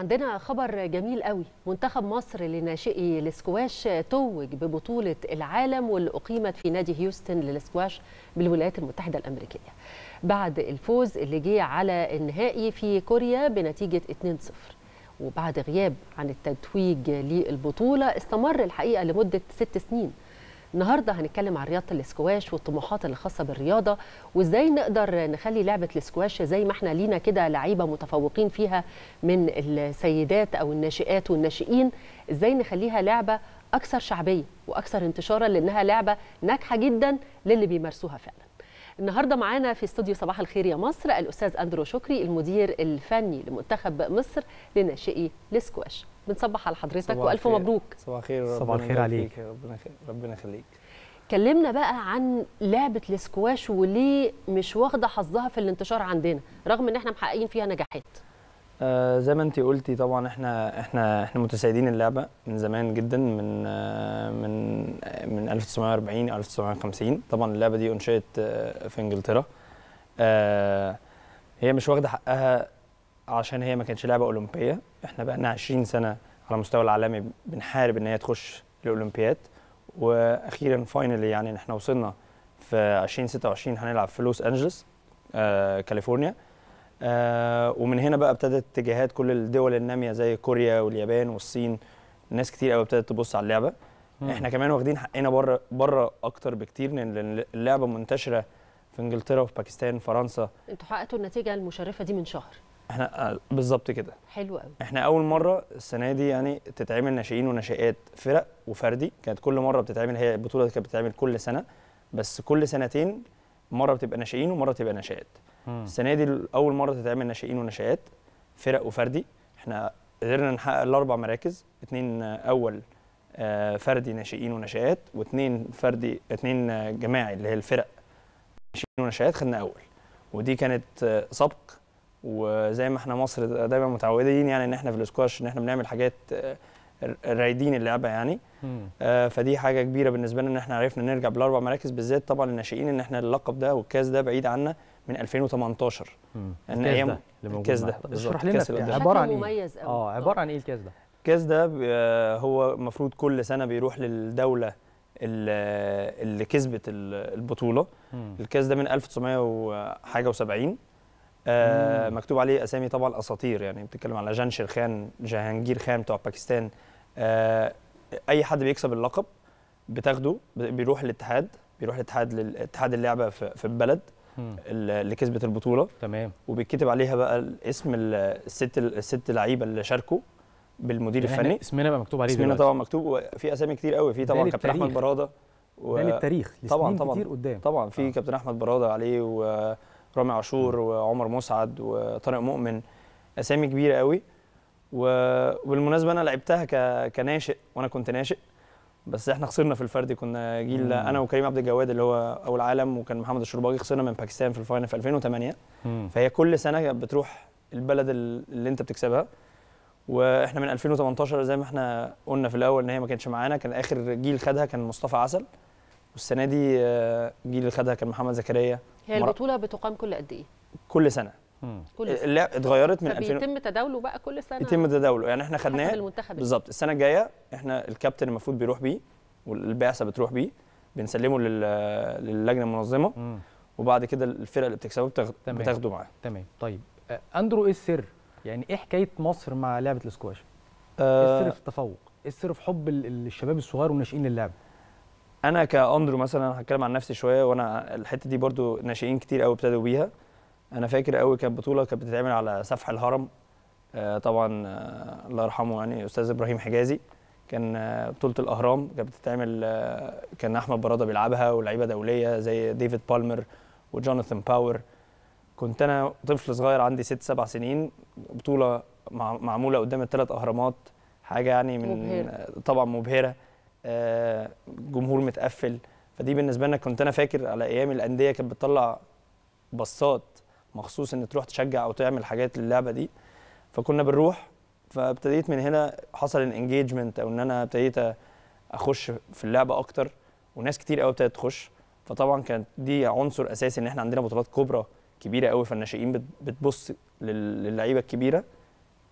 عندنا خبر جميل قوي منتخب مصر لناشئي الاسكواش توج ببطولة العالم واللي أقيمت في نادي هيوستن للاسكواش بالولايات المتحدة الأمريكية بعد الفوز اللي جه على النهائي في كوريا بنتيجة 2-0 وبعد غياب عن التتويج للبطولة استمر الحقيقة لمدة ست سنين النهارده هنتكلم عن رياضه الاسكواش والطموحات اللي خاصه بالرياضه وازاي نقدر نخلي لعبه الاسكواش زي ما احنا لينا كده لعيبه متفوقين فيها من السيدات او الناشئات والناشئين ازاي نخليها لعبه اكثر شعبيه واكثر انتشارا لانها لعبه ناجحه جدا للي بيمارسوها فعلا النهارده معانا في استوديو صباح الخير يا مصر الاستاذ اندرو شكري المدير الفني لمنتخب مصر لناشئي الاسكواش بنصبح على حضرتك والف مبروك صباح الخير صباح الخير عليك ربنا ربنا يخليك كلمنا بقى عن لعبه الاسكواش وليه مش واخده حظها في الانتشار عندنا رغم ان احنا محققين فيها نجاحات آه زي ما انت قلتي طبعا احنا احنا احنا متسيدين اللعبه من زمان جدا من آه من من 1940 1950 طبعا اللعبه دي انشئت آه في انجلترا آه هي مش واخده حقها عشان هي ما كانتش لعبه اولمبيه احنا بقى لنا 20 سنه على المستوى العالمي بنحارب ان هي تخش الاولمبياد واخيرا فاينلي يعني ان احنا وصلنا في 2026 هنلعب في لوس انجلوس آه كاليفورنيا آه ومن هنا بقى ابتدت اتجاهات كل الدول الناميه زي كوريا واليابان والصين ناس كتير قوي ابتدت تبص على اللعبه مم. احنا كمان واخدين حقنا بره بره اكتر بكتير لان اللعبه منتشره في انجلترا وفي باكستان فرنسا انتوا حققتوا النتيجه المشرفه دي من شهر احنا بالظبط كده حلو قوي احنا اول مره السنه دي يعني تتعمل ناشئين وناشئات فرق وفردي كانت كل مره بتتعمل هي البطوله كانت بتتعمل كل سنه بس كل سنتين مره بتبقى ناشئين ومره بتبقى ناشئات السنه دي اول مره تتعمل ناشئين وناشئات فرق وفردي احنا قدرنا نحقق الاربع مراكز اثنين اول فردي ناشئين وناشئات واثنين فردي اثنين جماعي اللي هي الفرق ناشئين وناشئات خدنا اول ودي كانت سبق وزي ما احنا مصر دايما متعودين يعني ان احنا في الاسكواش ان احنا بنعمل حاجات رايدين اللعبه يعني آه فدي حاجه كبيره بالنسبه لنا ان احنا عرفنا نرجع بالاربع مراكز بالذات طبعا الناشئين ان احنا اللقب ده والكاس ده بعيد عنا من 2018 ان ايام الكاس ده اشرح لنا يعني عباره عن ايه اه عباره عن ايه الكاس ده الكاس ده هو المفروض كل سنه بيروح للدوله اللي كسبت البطوله مم. الكاس ده من 1900 وحاجه و70 آه مكتوب عليه اسامي طبعا اساطير يعني بتتكلم على جانشير خان جهانجير خان بتوع باكستان آه اي حد بيكسب اللقب بتاخده بيروح الاتحاد بيروح الاتحاد للاتحاد اللعبه في, في البلد اللي كسبت البطوله تمام وبيتكتب عليها بقى اسم الست الست لعيبه اللي شاركوا بالمدير يعني الفني اسمنا بقى مكتوب عليه اسمنا طبعا مكتوب وفي اسامي كتير قوي في طبعا كابتن احمد براده و... ده للتاريخ طبعا طبعا كتير قدام طبعا في آه. كابتن احمد براده عليه و رامي عاشور وعمر مسعد وطارق مؤمن اسامي كبيره قوي وبالمناسبه انا لعبتها ك... كناشئ وانا كنت ناشئ بس احنا خسرنا في الفردي كنا جيل مم. انا وكريم عبد الجواد اللي هو اول عالم وكان محمد الشرباجي خسرنا من باكستان في الفاينل في 2008 مم. فهي كل سنه بتروح البلد اللي انت بتكسبها واحنا من 2018 زي ما احنا قلنا في الاول ان هي ما كانتش معانا كان اخر جيل خدها كان مصطفى عسل والسنه دي الجيل اللي خدها كان محمد زكريا هي البطوله بتقام كل قد ايه كل سنه كل سنه اللعب اتغيرت من 2000 بيتم تداوله بقى كل سنه يتم تداوله يعني احنا خدناه المنتخب بالظبط السنه الجايه احنا الكابتن المفروض بيروح بيه والبعثه بتروح بيه بنسلمه للجنه المنظمه مم. وبعد كده الفرق اللي بتكسبه بتاخد بتاخده معاه تمام طيب اندرو ايه السر يعني ايه حكايه مصر مع لعبه الاسكواش آه ايه السر في التفوق ايه السر في حب الشباب الصغار والناشئين للعبه انا كاندرو مثلا هتكلم عن نفسي شويه وانا الحته دي برضو ناشئين كتير قوي ابتدوا بيها انا فاكر قوي كانت بطوله كانت بتتعمل على سفح الهرم آه طبعا آه الله يرحمه يعني استاذ ابراهيم حجازي كان آه بطوله الاهرام كانت بتتعمل آه كان احمد براده بيلعبها ولاعيبه دوليه زي ديفيد بالمر وجوناثان باور كنت انا طفل صغير عندي ست سبع سنين بطوله معموله قدام الثلاث اهرامات حاجه يعني من مبهرة. طبعا مبهره آه جمهور متقفل فدي بالنسبه لنا كنت انا فاكر على ايام الانديه كانت بتطلع بصات مخصوص ان تروح تشجع او تعمل حاجات للعبه دي فكنا بنروح فابتديت من هنا حصل الانجيجمنت او ان انا ابتديت اخش في اللعبه اكتر وناس كتير قوي ابتدت تخش فطبعا كانت دي عنصر اساسي ان احنا عندنا بطولات كبرى كبيره قوي فالناشئين بتبص للعيبه الكبيره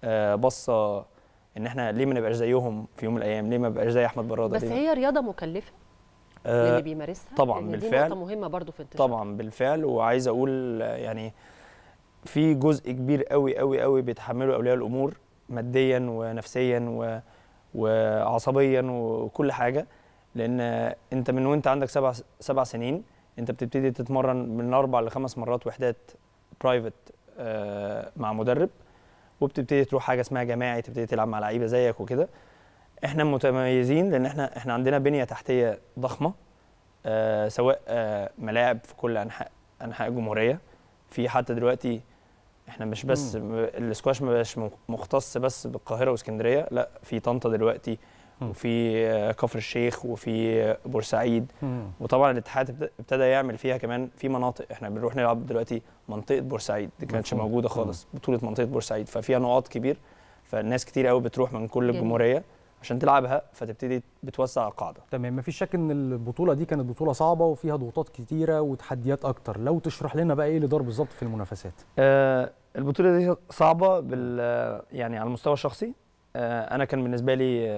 آه، بصه ان احنا ليه ما نبقاش زيهم في يوم من الايام ليه ما نبقاش زي احمد براده بس ليه؟ هي رياضه مكلفه آه، للي بيمارسها طبعاً، لأن بالفعل. دي نقطه مهمه برضو في انتشار طبعا بالفعل وعايز اقول آه، يعني في جزء كبير قوي قوي قوي بيتحمله اولياء الامور ماديا ونفسيا و... وعصبيا وكل حاجه لان انت من وانت عندك سبع سبع سنين انت بتبتدي تتمرن من اربع لخمس مرات وحدات برايفت مع مدرب وبتبتدي تروح حاجه اسمها جماعي تبتدي تلعب مع لعيبه زيك وكده احنا متميزين لان احنا احنا عندنا بنيه تحتيه ضخمه آه، سواء آه، ملاعب في كل انحاء انحاء الجمهوريه في حتى دلوقتي احنا مش بس م- الاسكواش ما بقاش م- مختص بس بالقاهره واسكندريه لا في طنطا دلوقتي مم. وفي آه، كفر الشيخ وفي آه، بورسعيد مم. وطبعا الاتحاد ابت- ابتدى يعمل فيها كمان في مناطق احنا بنروح نلعب دلوقتي منطقه بورسعيد دي كانتش مفهوم. موجوده خالص بطوله منطقه بورسعيد ففيها نقاط كبير فالناس كتير قوي بتروح من كل جميل. الجمهوريه عشان تلعبها فتبتدي بتوسع القاعده تمام مفيش شك ان البطوله دي كانت بطوله صعبه وفيها ضغوطات كتيره وتحديات اكتر لو تشرح لنا بقى ايه اللي دار بالظبط في المنافسات آه، البطولة دي صعبة بال يعني على المستوى الشخصي آه، أنا كان بالنسبة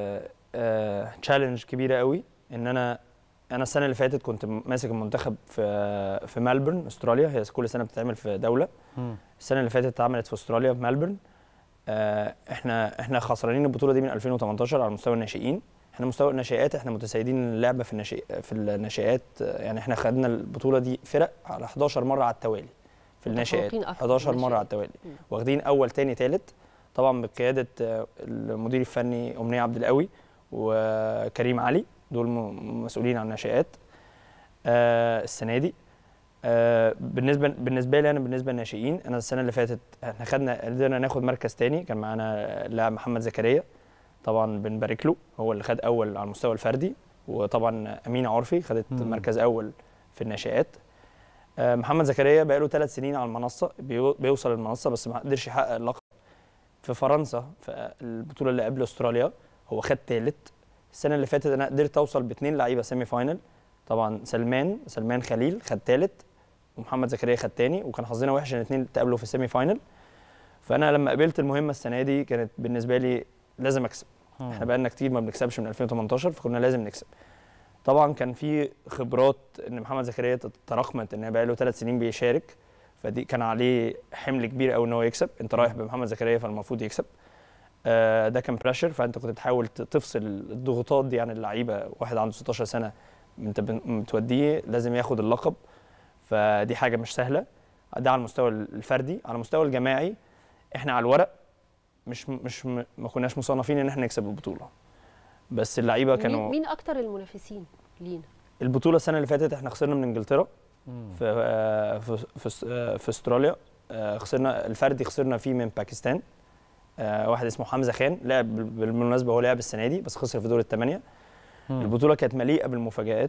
لي تشالنج كبيرة قوي إن أنا أنا السنة اللي فاتت كنت ماسك المنتخب في في ملبورن أستراليا هي كل سنة بتتعمل في دولة السنة اللي فاتت اتعملت في أستراليا في ملبورن آه، إحنا إحنا خسرانين البطولة دي من 2018 على مستوى الناشئين احنا مستوى الناشئات احنا متسيدين اللعبة في الناشئ في الناشئات آه، يعني احنا خدنا البطولة دي فرق على 11 مرة على التوالي في الناشئات متفوقين أكتر 11 في مرة على الناشئات. التوالي مم. واخدين اول تاني تالت طبعا بقياده آه، المدير الفني امنيه عبد القوي وكريم علي دول م- مسؤولين عن الناشئات آه، السنه دي آه، بالنسبه بالنسبه لي انا بالنسبه للناشئين انا السنه اللي فاتت احنا خدنا قدرنا ناخد مركز تاني كان معانا اللاعب محمد زكريا طبعا بنبارك له هو اللي خد اول على المستوى الفردي وطبعا امينه عرفي خدت مم. مركز اول في الناشئات آه، محمد زكريا بقاله ثلاث سنين على المنصه بيو- بيوصل المنصه بس ما قدرش يحقق اللقب في فرنسا في البطوله اللي قبل استراليا هو خد ثالث السنه اللي فاتت انا قدرت اوصل باثنين لعيبه سيمي فاينل طبعا سلمان سلمان خليل خد ثالث ومحمد زكريا خد تاني وكان حظنا وحش ان الاثنين اتقابلوا في السيمي فاينل فانا لما قابلت المهمه السنه دي كانت بالنسبه لي لازم اكسب احنا بقالنا كتير ما بنكسبش من 2018 فكنا لازم نكسب طبعا كان في خبرات ان محمد زكريا تراكمت ان بقى له ثلاث سنين بيشارك فدي كان عليه حمل كبير قوي ان هو يكسب انت رايح بمحمد زكريا فالمفروض يكسب آه، ده كان بريشر فانت كنت بتحاول ت- تفصل الضغوطات دي عن اللعيبه واحد عنده 16 سنه انت بن- بتوديه لازم ياخد اللقب فدي حاجه مش سهله ده على المستوى الفردي على المستوى الجماعي احنا على الورق مش مش م- ما كناش مصنفين ان احنا نكسب البطوله بس اللعيبه كانوا مين, مين اكتر المنافسين لينا البطوله السنه اللي فاتت احنا خسرنا من انجلترا مم. في آه، في في, آه، في استراليا آه، خسرنا الفردي خسرنا فيه من باكستان آه، واحد اسمه حمزه خان لعب بال- بالمناسبه هو لعب السنه دي بس خسر في دور الثمانيه مم. البطوله كانت مليئه بالمفاجآت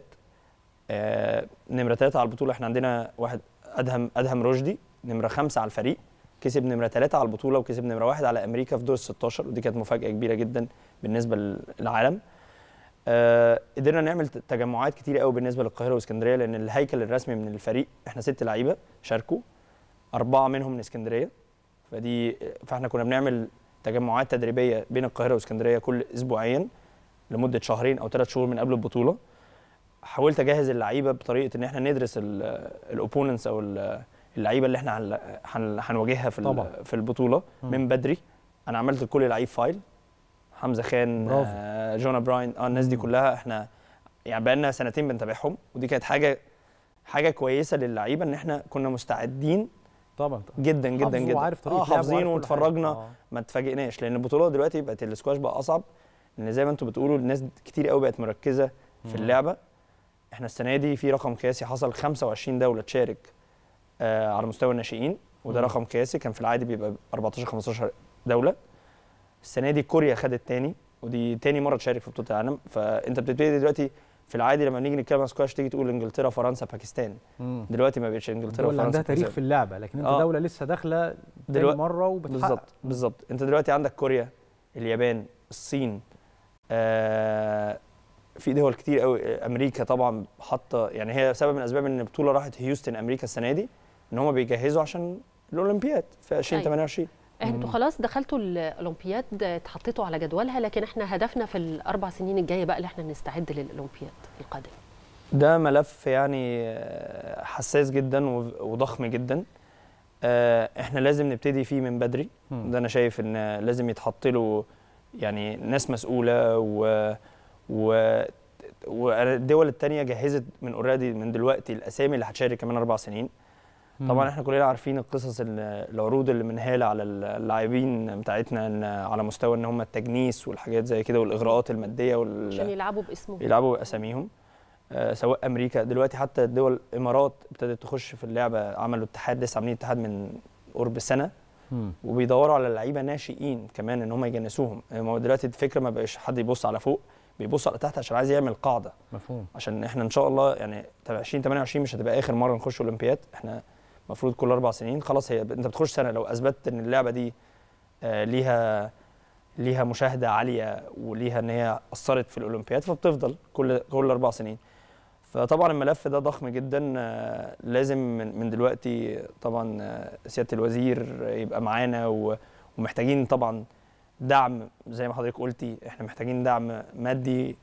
آه، نمره ثلاثه على البطوله احنا عندنا واحد ادهم ادهم رشدي نمره خمسه على الفريق كسب نمره ثلاثه على البطوله وكسب نمره واحد على امريكا في دور ال 16 ودي كانت مفاجاه كبيره جدا بالنسبه للعالم آه، قدرنا نعمل ت- تجمعات كتير قوي بالنسبه للقاهره واسكندريه لان الهيكل الرسمي من الفريق احنا ست لعيبه شاركوا اربعه منهم من اسكندريه فدي فاحنا كنا بنعمل تجمعات تدريبيه بين القاهره واسكندريه كل اسبوعيا لمده شهرين او ثلاث شهور من قبل البطوله حاولت اجهز اللعيبه بطريقه ان احنا ندرس الاوبوننتس او ال- اللعيبه اللي احنا هن- هن- هنواجهها في ال- طبعا. في البطوله مم. من بدري انا عملت لكل لعيب فايل حمزه خان برافو. آه جونا براين اه الناس دي مم. كلها احنا يعني بقالنا سنتين بنتابعهم ودي كانت حاجه حاجه كويسه للعيبه ان احنا كنا مستعدين طبعا جدا جدا حافظه جدا وعارف طريقه اه لعبه حافظين وعارف كل حاجة. واتفرجنا آه. ما اتفاجئناش لان البطولات دلوقتي بقت الاسكواش بقى اصعب لان زي ما انتم بتقولوا الناس كتير قوي بقت مركزه في مم. اللعبه احنا السنه دي في رقم قياسي حصل 25 دوله تشارك آه على مستوى الناشئين وده مم. رقم قياسي كان في العادي بيبقى 14 15 دوله السنه دي كوريا خدت تاني ودي تاني مره تشارك في بطوله العالم فانت بتبتدي دلوقتي في العادي لما نيجي نتكلم عن سكواش تيجي تقول انجلترا فرنسا باكستان مم. دلوقتي ما بقتش انجلترا الدول اللي وفرنسا عندها تاريخ وباكستان. في اللعبه لكن انت آه. دوله لسه داخله تاني دلوقتي- مره وبتحقق بالظبط بالظبط انت دلوقتي عندك كوريا اليابان الصين آه في دول كتير قوي امريكا طبعا حاطه يعني هي سبب من اسباب ان البطوله راحت هيوستن امريكا السنه دي ان هم بيجهزوا عشان الاولمبياد في 2028 انتوا خلاص دخلتوا الاولمبياد اتحطيتوا على جدولها لكن احنا هدفنا في الاربع سنين الجايه بقى اللي احنا نستعد للاولمبياد القادمه ده ملف يعني حساس جدا وضخم جدا احنا لازم نبتدي فيه من بدري ده انا شايف ان لازم يتحط له يعني ناس مسؤوله و و والدول الثانيه جهزت من اوريدي من دلوقتي الاسامي اللي هتشارك كمان اربع سنين طبعا احنا كلنا عارفين القصص العروض اللي منهاله على اللاعبين بتاعتنا على مستوى ان هم التجنيس والحاجات زي كده والاغراءات الماديه وال عشان يلعبوا باسمهم يلعبوا باساميهم آه سواء امريكا دلوقتي حتى الدول الامارات ابتدت تخش في اللعبه عملوا اتحاد لسه عاملين اتحاد من قرب سنه وبيدوروا على لعيبه ناشئين كمان ان هم يجنسوهم يعني دلوقتي الفكره ما بقاش حد يبص على فوق بيبص على تحت عشان عايز يعمل قاعده مفهوم عشان احنا ان شاء الله يعني 2028 مش هتبقى اخر مره نخش اولمبياد احنا المفروض كل اربع سنين خلاص هي انت بتخش سنه لو اثبتت ان اللعبه دي آه ليها ليها مشاهده عاليه وليها ان هي اثرت في الاولمبياد فبتفضل كل كل اربع سنين فطبعا الملف ده ضخم جدا آه لازم من, من دلوقتي طبعا آه سياده الوزير يبقى معانا ومحتاجين طبعا دعم زي ما حضرتك قلتي احنا محتاجين دعم مادي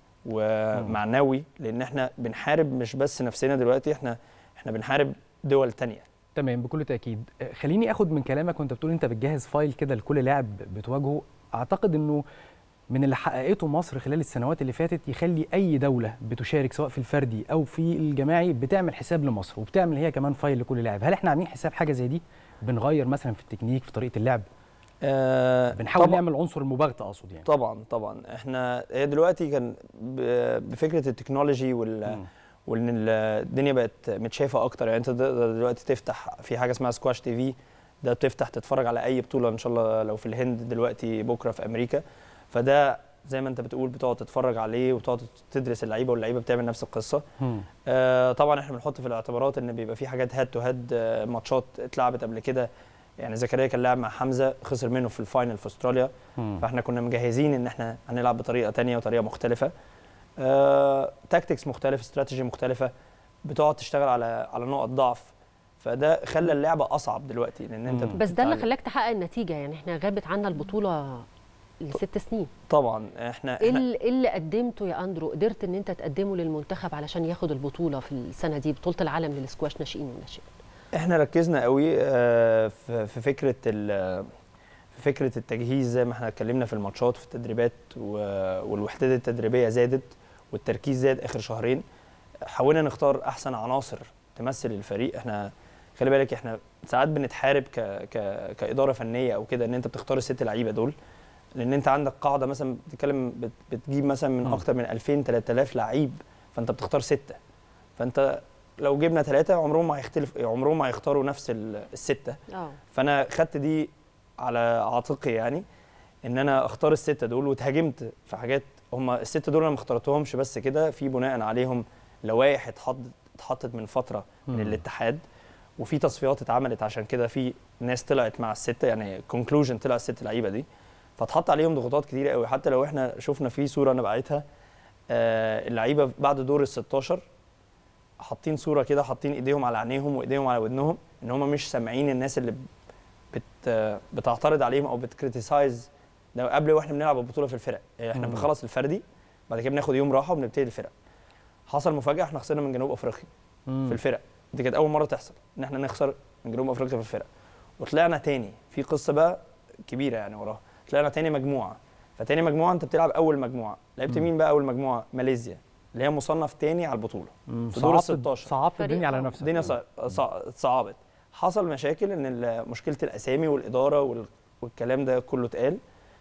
ومعنوي لان احنا بنحارب مش بس نفسنا دلوقتي احنا احنا بنحارب دول تانية تمام بكل تاكيد خليني اخد من كلامك وانت بتقول انت بتجهز فايل كده لكل لاعب بتواجهه اعتقد انه من اللي حققته مصر خلال السنوات اللي فاتت يخلي اي دوله بتشارك سواء في الفردي او في الجماعي بتعمل حساب لمصر وبتعمل هي كمان فايل لكل لاعب هل احنا عاملين حساب حاجه زي دي بنغير مثلا في التكنيك في طريقه اللعب آه بنحاول طبعًا نعمل عنصر المباغته اقصد يعني طبعا طبعا احنا هي دلوقتي كان بفكره التكنولوجي وال م. وان الدنيا بقت متشافه اكتر يعني انت تقدر دلوقتي تفتح في حاجه اسمها سكواش تي في ده بتفتح تتفرج على اي بطوله ان شاء الله لو في الهند دلوقتي بكره في امريكا فده زي ما انت بتقول بتقعد تتفرج عليه وتقعد تدرس اللعيبه واللعيبه بتعمل نفس القصه آه طبعا احنا بنحط في الاعتبارات ان بيبقى في حاجات هاد تو هاد ماتشات اتلعبت قبل كده يعني زكريا كان لاعب مع حمزه خسر منه في الفاينل في استراليا مم. فاحنا كنا مجهزين ان احنا هنلعب بطريقه تانية وطريقه مختلفه آه، تاكتكس مختلف استراتيجي مختلفه بتقعد تشتغل على على نقط ضعف فده خلى اللعبه اصعب دلوقتي لان انت مم. بس ده اللي بتتعلم. خلاك تحقق النتيجه يعني احنا غابت عنا البطوله لست سنين طبعا احنا ايه احنا اللي- إيه اللي قدمته يا اندرو قدرت ان انت تقدمه للمنتخب علشان ياخد البطوله في السنه دي بطوله العالم للسكواش ناشئين وناشئات احنا ركزنا قوي آه، في في فكره ال- في فكره التجهيز زي ما احنا اتكلمنا في الماتشات في التدريبات و- والوحدات التدريبيه زادت والتركيز زاد اخر شهرين حاولنا نختار احسن عناصر تمثل الفريق احنا خلي بالك احنا ساعات بنتحارب ك ك كاداره فنيه او كده ان انت بتختار الست لعيبه دول لان انت عندك قاعده مثلا بتتكلم بت- بتجيب مثلا من مم. اكتر من 2000 3000 لعيب فانت بتختار سته فانت لو جبنا ثلاثه عمرهم ما هيختلف عمرهم ما هيختاروا نفس ال- السته اه فانا خدت دي على عاتقي يعني ان انا اختار السته دول واتهاجمت في حاجات هم السته دول انا ما اخترتهمش بس كده في بناء عليهم لوائح اتحطت اتحطت من فتره من مم. الاتحاد وفي تصفيات اتعملت عشان كده في ناس طلعت مع السته يعني كونكلوجن طلع الست لعيبه دي فاتحط عليهم ضغوطات كتيره قوي حتى لو احنا شفنا في صوره انا بعتها آه اللعيبه بعد دور ال 16 حاطين صوره كده حاطين ايديهم على عينيهم وايديهم على ودنهم ان هم مش سامعين الناس اللي بت بتعترض عليهم او بتكريتيسايز ده قبل واحنا بنلعب البطوله في الفرق يعني احنا مم. بنخلص الفردي بعد كده بناخد يوم راحه وبنبتدي الفرق حصل مفاجاه احنا خسرنا من جنوب افريقيا مم. في الفرق دي كانت اول مره تحصل ان احنا نخسر من جنوب افريقيا في الفرق وطلعنا تاني في قصه بقى كبيره يعني وراها طلعنا تاني مجموعه فتاني مجموعه انت بتلعب اول مجموعه لعبت مم. مين بقى اول مجموعه ماليزيا اللي هي مصنف تاني على البطوله مم. في دور ال صعبت 16. صعبت فريق الدنيا على قوي. نفسك الدنيا صع- صع- صعبت حصل مشاكل ان ال- مشكله الاسامي والاداره وال- والكلام ده كله اتقال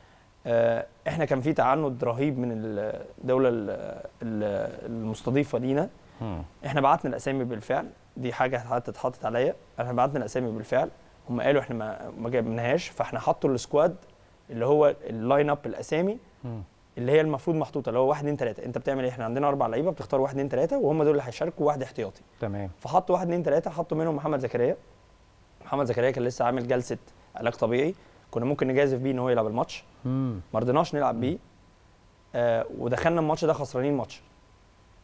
آه، احنا كان في تعنت رهيب من الدوله ال- ال- المستضيفه لينا مم. احنا بعتنا الاسامي بالفعل دي حاجه حتى اتحطت عليا احنا بعتنا الاسامي بالفعل هم قالوا احنا ما ما جبناهاش فاحنا حطوا السكواد اللي هو اللاين اب الاسامي مم. اللي هي المفروض محطوطه اللي هو 1 2 3 انت بتعمل ايه احنا عندنا اربع لعيبه بتختار 1 2 3 وهم دول اللي هيشاركوا واحد احتياطي تمام فحطوا واحد اتنين تلاته حطوا منهم محمد زكريا محمد زكريا كان لسه عامل جلسه علاج طبيعي كنا ممكن نجازف بيه ان هو يلعب الماتش مم. ما رضيناش نلعب بيه آه ودخلنا الماتش ده خسرانين ماتش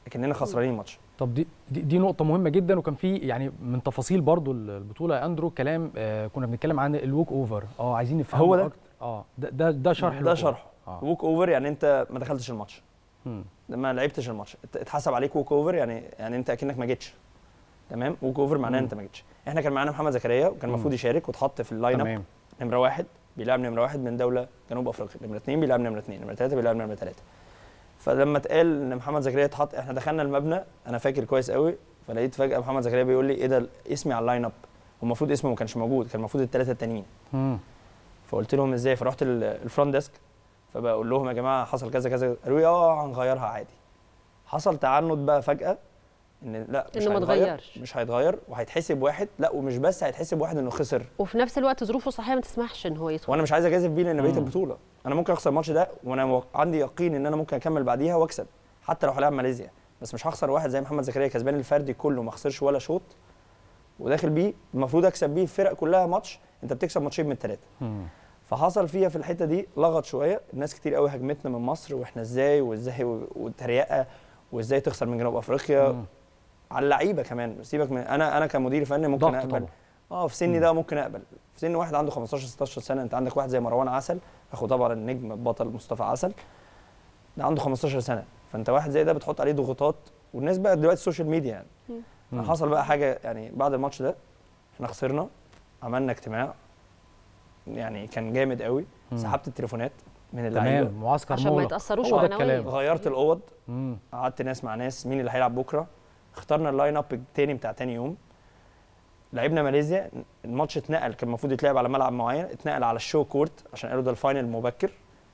لكننا خسرانين الماتش طب دي, دي دي نقطة مهمة جدا وكان في يعني من تفاصيل برضو البطولة يا اندرو كلام آه كنا بنتكلم عن الوك اوفر اه عايزين نفهم هو ده. أكتر. اه ده ده, ده شرح ده الوك شرحه آه. ووك اوفر يعني انت ما دخلتش الماتش مم. ما لعبتش الماتش ات- اتحسب عليك ووك اوفر يعني يعني انت اكنك ما جيتش تمام ووك اوفر معناه مم. انت ما جيتش احنا كان معانا محمد زكريا وكان مم. المفروض يشارك واتحط في اللاين اب تمام نمره واحد بيلعب نمره واحد من دوله جنوب افريقيا نمره اثنين بيلعب نمره اثنين نمره ثلاثه بيلعب نمره ثلاثه فلما اتقال ان محمد زكريا اتحط احنا دخلنا المبنى انا فاكر كويس قوي فلقيت فجاه محمد زكريا بيقول لي ايه ده اسمي على اللاين اب والمفروض اسمه ما كانش موجود كان المفروض الثلاثه التانيين مم. فقلت لهم ازاي فرحت ال- الفرونت ديسك فبقول لهم يا جماعه حصل كذا كذا قالوا لي اه هنغيرها عادي حصل تعنت بقى فجاه ان لا مش إنه ما هيتغير اتغيرش. مش هيتغير وهيتحسب واحد لا ومش بس هيتحسب واحد انه خسر وفي نفس الوقت ظروفه صحيه ما تسمحش ان هو يدخل وانا مش عايز اجازف بيه لان بقيه مم. البطوله انا ممكن اخسر الماتش ده وانا مو- عندي يقين ان انا ممكن اكمل بعديها واكسب حتى لو هلاعب ماليزيا بس مش هخسر واحد زي محمد زكريا كسبان الفردي كله ما خسرش ولا شوط وداخل بيه المفروض اكسب بيه الفرق كلها ماتش انت بتكسب ماتشين من الثلاثه مم. فحصل فيها في الحته دي لغط شويه الناس كتير قوي هجمتنا من مصر واحنا ازاي وازاي والتريقه وازاي تخسر من جنوب افريقيا مم. على اللعيبه كمان سيبك من انا انا كمدير فني ممكن ضغط اقبل طبعا اه في سني ده ممكن اقبل في سن واحد عنده 15 16 سنه انت عندك واحد زي مروان عسل اخو طبعا النجم البطل مصطفى عسل ده عنده 15 سنه فانت واحد زي ده بتحط عليه ضغوطات والناس بقى دلوقتي السوشيال ميديا يعني مم. حصل بقى حاجه يعني بعد الماتش ده احنا خسرنا عملنا اجتماع يعني كان جامد قوي مم. سحبت التليفونات من اللعيبه تمام معسكر عشان ما مغلق يتاثروش هو ده معنويا الكلام. غيرت الاوض مم. قعدت ناس مع ناس مين اللي هيلعب بكره اخترنا اللاين اب التاني بتاع تاني يوم لعبنا ماليزيا الماتش اتنقل كان المفروض يتلعب على ملعب معين اتنقل على الشو كورت عشان قالوا ده الفاينل مبكر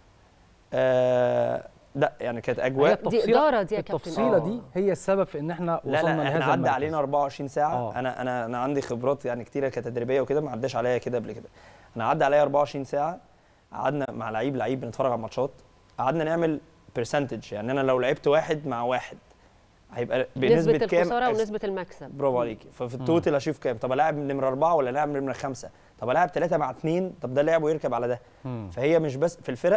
آه لا يعني كانت هي اجواء دي التفصيلة- إدارة دي يا كابتن. التفصيله آه. دي هي السبب في ان احنا لا وصلنا لا لهذا احنا عدى المركز. علينا 24 ساعه آه. انا انا انا عندي خبرات يعني كتيره كتدريبيه وكده ما عداش عليا كده قبل كده انا عدى عليا 24 ساعه قعدنا مع لعيب لعيب بنتفرج على الماتشات قعدنا نعمل برسنتج يعني انا لو لعبت واحد مع واحد هيبقى بنسبه نسبه كام الخساره أس- ونسبه المكسب برافو عليكي ففي التوتال اشوف كام طب الاعب نمره اربعه ولا لاعب نمره خمسه طب الاعب ثلاثه مع اثنين طب ده لعب ويركب على ده مم. فهي مش بس في الفرق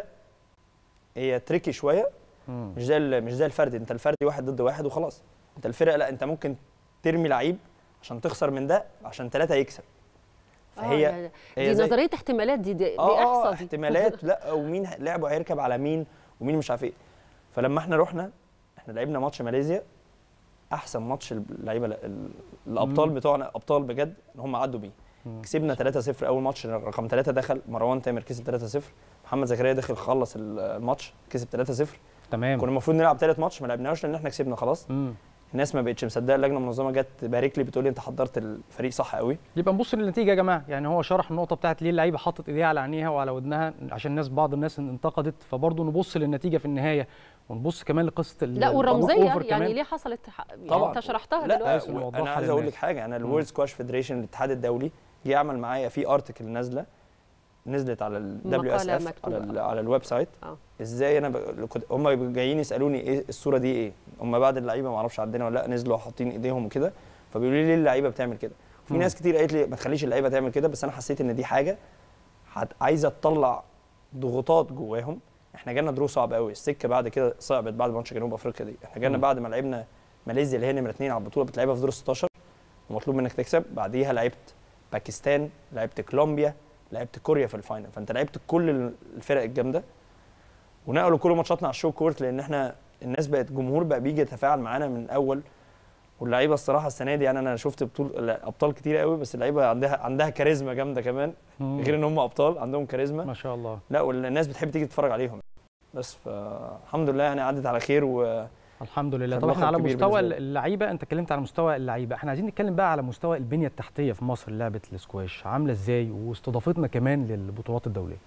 هي تريكي شويه مم. مش زي ال- مش زي الفرد انت الفردي واحد ضد واحد وخلاص انت الفرق لا انت ممكن ترمي لعيب عشان تخسر من ده عشان ثلاثه يكسب آه، فهي يعني هي دي زي- نظريه احتمالات دي دي, دي اه اه احصى دي احتمالات لا ومين ه- لعبه هيركب على مين ومين مش عارف ايه فلما احنا رحنا احنا لعبنا ماتش ماليزيا احسن ماتش اللعيبه ال- ال- الابطال مم. بتوعنا ابطال بجد ان هم عدوا بيه مم. كسبنا 3-0 اول ماتش رقم 3 دخل مروان تامر كسب 3-0 محمد زكريا دخل خلص ال- الماتش كسب 3-0 تمام كنا المفروض نلعب ثالث ماتش ما لعبناش لان احنا كسبنا خلاص مم. الناس ما بقتش مصدقه اللجنه المنظمه جت تبارك لي بتقول لي انت حضرت الفريق صح قوي يبقى نبص للنتيجه يا جماعه يعني هو شرح النقطه بتاعت ليه اللعيبه حطت ايديها على عينيها وعلى ودنها عشان الناس بعض الناس انتقدت فبرضه نبص للنتيجه في النهايه ونبص كمان لقصه ال- لا الوك والرمزيه أوفر يعني كمان. ليه حصلت ح- يعني طبعاً. انت شرحتها لا دلوقتي كويس إنه و- وضحها انا عايز اقول لك للناس. حاجه انا مم. الورلد سكواش فيدريشن الاتحاد الدولي جه عمل معايا في ارتكل نازله نزلت على الدبليو اس مقالة اف على, مكتوبة. ال- على الويب سايت آه. ازاي انا ب... كنت هم جايين يسالوني ايه الصوره دي ايه هم بعد اللعيبه ما اعرفش عندنا ولا لا نزلوا حاطين ايديهم وكده فبيقولوا لي ليه اللعيبه بتعمل كده في مم. ناس كتير قالت لي ما تخليش اللعيبه تعمل كده بس انا حسيت ان دي حاجه هت... عايزه تطلع ضغوطات جواهم احنا جالنا درو صعب قوي السكه بعد كده صعبت بعد ماتش جنوب افريقيا دي احنا جالنا مم. بعد ما لعبنا ماليزيا اللي هي نمره اثنين على البطوله بتلعبها في دور 16 ومطلوب منك تكسب بعديها لعبت باكستان لعبت كولومبيا لعبت كوريا في الفاينل فانت لعبت كل الفرق الجامده ونقلوا كل ماتشاتنا على الشو كورت لان احنا الناس بقت جمهور بقى بيجي يتفاعل معانا من الاول واللعيبه الصراحه السنه دي يعني انا شفت بطول ابطال كتير قوي بس اللعيبه عندها عندها كاريزما جامده كمان مم. غير ان هم ابطال عندهم كاريزما ما شاء الله لا والناس بتحب تيجي تتفرج عليهم بس فالحمد لله يعني عدت على خير و الحمد لله كان طب احنا لقب على كبير مستوى بالنسبة لي. اللعيبه انت اتكلمت على مستوى اللعيبه احنا عايزين نتكلم بقى على مستوى البنيه التحتيه في مصر لعبه الاسكواش عامله ازاي واستضافتنا كمان للبطولات الدوليه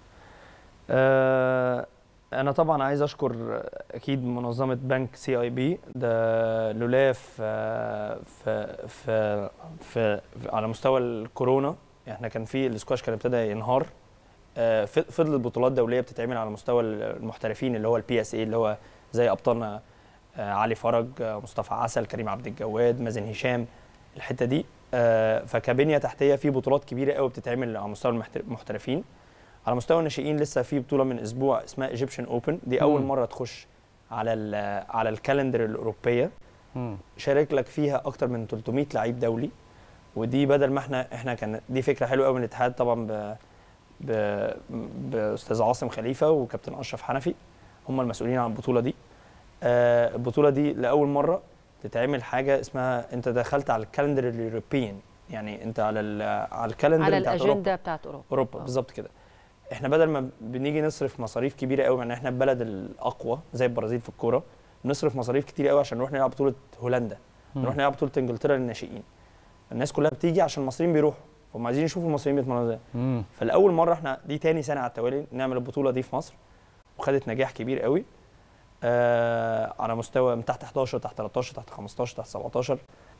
آه، انا طبعا عايز اشكر اكيد منظمه بنك سي اي بي ده لولا في في في, في, في على مستوى الكورونا احنا كان في السكواش كان ابتدى ينهار آه، ف- فضلت بطولات دوليه بتتعمل على مستوى المحترفين اللي هو البي اس اي اللي هو زي ابطالنا آه، علي فرج آه، مصطفى عسل كريم عبد الجواد مازن هشام الحته دي آه، فكبنيه تحتيه في بطولات كبيره قوي بتتعمل على مستوى المحتر- المحترفين على مستوى الناشئين لسه في بطوله من اسبوع اسمها ايجيبشن اوبن دي اول مم. مره تخش على ال على الكالندر الاوروبيه مم. شارك لك فيها اكتر من 300 لعيب دولي ودي بدل ما احنا احنا كان دي فكره حلوه قوي من الاتحاد طبعا ب ب باستاذ عاصم خليفه وكابتن اشرف حنفي هم المسؤولين عن البطوله دي آه البطوله دي لاول مره تتعمل حاجه اسمها انت دخلت على الكالندر اليوروبيان يعني انت على ال- على الكالندر على بتاعت أوروبا. الاجنده بتاعت اوروبا اوروبا آه. بالظبط كده احنا بدل ما بنيجي نصرف مصاريف كبيره قوي مع ان احنا البلد الاقوى زي البرازيل في الكوره بنصرف مصاريف كتير قوي عشان نروح نلعب بطوله هولندا مم. نروح نلعب بطوله انجلترا للناشئين الناس كلها بتيجي عشان المصريين بيروحوا هم عايزين يشوفوا المصريين بيتمرنوا ازاي مم. فالاول مره احنا دي تاني سنه على التوالي نعمل البطوله دي في مصر وخدت نجاح كبير قوي آه على مستوى من تحت 11 تحت 13 تحت 15 تحت 17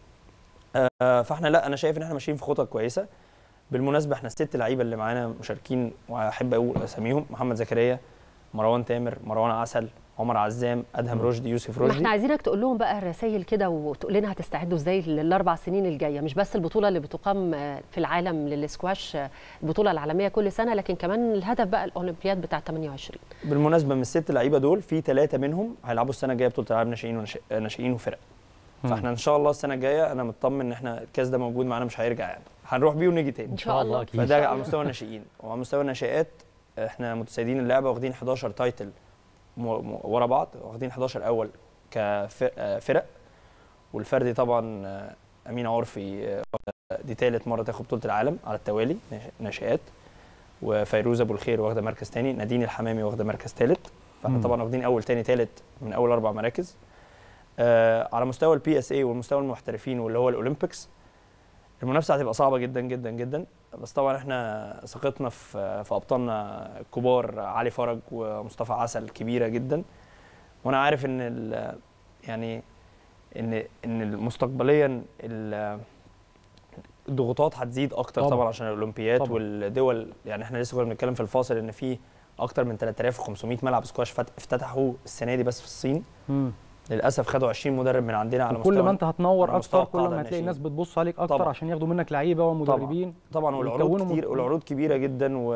آه فاحنا لا انا شايف ان احنا ماشيين في خطط كويسه بالمناسبه احنا الست لعيبه اللي معانا مشاركين واحب اقول اساميهم محمد زكريا مروان تامر مروان عسل عمر عزام ادهم مم. رشدي يوسف ما رشدي احنا عايزينك تقول لهم بقى الرسائل كده وتقول لنا هتستعدوا ازاي للاربع سنين الجايه مش بس البطوله اللي بتقام آه، في العالم للسكواش آه، البطوله العالميه كل سنه لكن كمان الهدف بقى الاولمبياد بتاع 28 بالمناسبه من الست لعيبه دول في ثلاثه منهم هيلعبوا السنه الجايه بطوله العالم ناشئين وناشئ- ناشئين وفرق مم. فاحنا ان شاء الله السنه الجايه انا مطمن ان احنا الكاس ده موجود معانا مش هيرجع يعني هنروح بيه ونيجي تاني ان شاء الله أكيد. فده على مستوى الناشئين وعلى مستوى الناشئات احنا متسيدين اللعبه واخدين 11 تايتل م- م- ورا بعض واخدين 11 اول كفرق والفردي طبعا آه، امين عرفي آه، دي ثالث مره تاخد بطوله العالم على التوالي ناش- ناشئات وفيروز ابو الخير واخده مركز ثاني نادين الحمامي واخده مركز ثالث فاحنا مم. طبعا واخدين اول ثاني ثالث من اول اربع مراكز آه على مستوى البي اس اي والمستوى المحترفين واللي هو الاولمبيكس المنافسه هتبقى صعبه جدا جدا جدا بس طبعا احنا ثقتنا في في ابطالنا الكبار علي فرج ومصطفى عسل كبيره جدا وانا عارف ان ال- يعني ان ان مستقبليا ال- الضغوطات هتزيد اكتر طبعاً. طبعا, عشان الاولمبياد طبعاً. والدول يعني احنا لسه كنا بنتكلم في الفاصل ان في اكتر من 3500 ملعب سكواش فت- افتتحوا السنه دي بس في الصين مم. للاسف خدوا 20 مدرب من عندنا على وكل مستوى ما انت هتنور على اكتر مستوى كل ما القاعدة هتلاقي الناس الناشئين. بتبص عليك اكتر طبعاً. عشان ياخدوا منك لعيبه ومدربين طبعا والعروض ويكونوا كتير م- والعروض كبيره جدا و-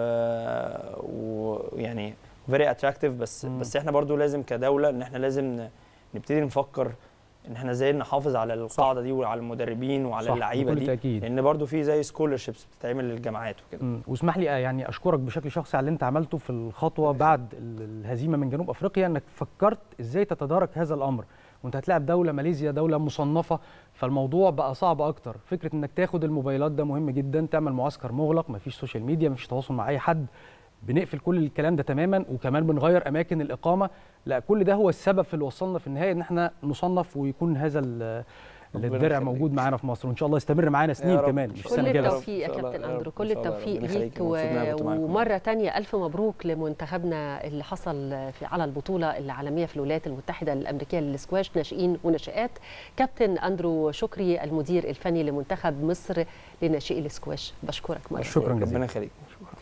ويعني فيري اتراكتيف بس مم. بس احنا برضو لازم كدوله ان احنا لازم ن- نبتدي نفكر ان احنا ازاي نحافظ على القاعده دي وعلى المدربين وعلى صح، اللعيبه بكل دي تأكيد. لان برضو في زي سكولرشيبس بتتعمل للجامعات وكده مم. واسمح لي آه، يعني اشكرك بشكل شخصي على اللي انت عملته في الخطوه بعد ال- الهزيمه من جنوب افريقيا انك فكرت ازاي تتدارك هذا الامر وانت هتلاعب دوله ماليزيا دوله مصنفه فالموضوع بقى صعب اكتر فكره انك تاخد الموبايلات ده مهم جدا تعمل معسكر مغلق مفيش سوشيال ميديا مفيش تواصل مع اي حد بنقفل كل الكلام ده تماما وكمان بنغير اماكن الاقامه لا كل ده هو السبب في اللي وصلنا في النهايه ان احنا نصنف ويكون هذا ال- ربنا الدرع يخليك. موجود معانا في مصر وان شاء الله يستمر معانا سنين رب. كمان إن مش شاء كل سنه الله. كده بس. التوفيق يا إن شاء الله كابتن يا رب. اندرو إن كل شاء الله. التوفيق ربنا ليك يخليك. مبسوط إن أنا كنت و... معاكم. ومره تانية الف مبروك لمنتخبنا اللي حصل في على البطوله العالميه في الولايات المتحده الامريكيه للسكواش ناشئين وناشئات كابتن اندرو شكري المدير الفني لمنتخب مصر لناشئي السكواش بشكرك مره شكراً تانية. جزيلا. ربنا يخليك